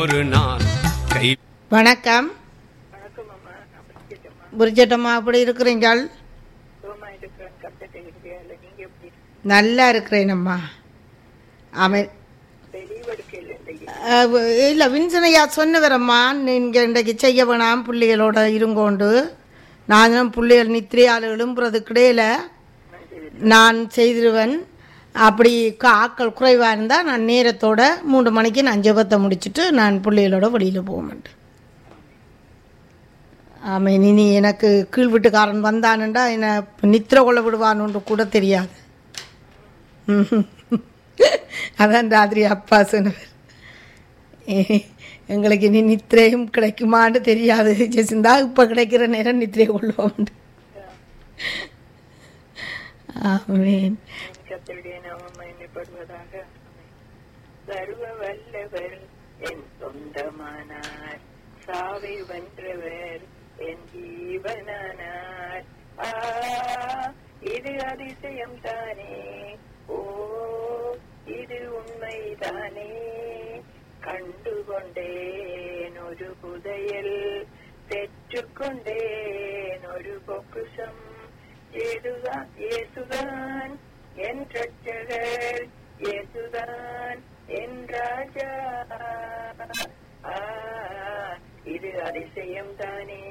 ஒரு நாள் கை வணக்கம் வணக்கம் அம்மா நான் படிச்சிட்டேம்மா புரிஜட்டம்மா அப்படி இருக்கிறீங்கள் சுகமா இருக்கிறேன் கத்துட்டு இருக்கிறீங்களா நீங்க எப்படி நல்லா இருக்கிறேனம்மா அமை தெளிவெடுக்கல இன்றைக்கு இல்லை வின்சனையா சொன்னவரம்மா நீங்கள் இன்றைக்கு செய்ய வேணாம் பிள்ளைகளோட இருங்கோண்டு நானும் பிள்ளைகள் நித்திரையால் எழும்புறதுக்கு இடையில நான் செய்திருவேன் அப்படி கா- ஆட்கள் குறைவாக இருந்தால் நான் நேரத்தோட மூன்று மணிக்கு நான் ஜெபத்தை முடிச்சுட்டு நான் பிள்ளைகளோட வெளியில் போக மாட்டேன் ஆமாம் இனி எனக்கு கீழ் வீட்டுக்காரன் வந்தானுண்டா என்னை நித்திர கொள்ள விடுவானுன்னு கூட தெரியாது ம்ஹும். அதான் ராத்திரி அப்பா சொன்னவர் எ- எங்களுக்கு இனி நித்திரையும் கிடைக்குமான்னு தெரியாது ஜெசிந்தா இப்போ கிடைக்கிற நேரம் நித்திரை கொள்வோம் ஆமேன் கத்தருடைய நாமம் மகிமைப்படுவதாக சர்வ வல்லவர் என் சொந்தமானார் சாவை வென்றவர் என் ஜீவனானார் ஆ இது அதிசயம் தானே ஓ இது உண்மைதானே கண்டுகொண்டேன் ஒரு புதையல் பெற்றுக்கொண்டேன் ஒரு பொக்குஷம் ஏதுதான் இயேசுதான் என் ரட்சகர் இயேசுதான் என் ராஜா ஆ, இது அதிசயம் தானே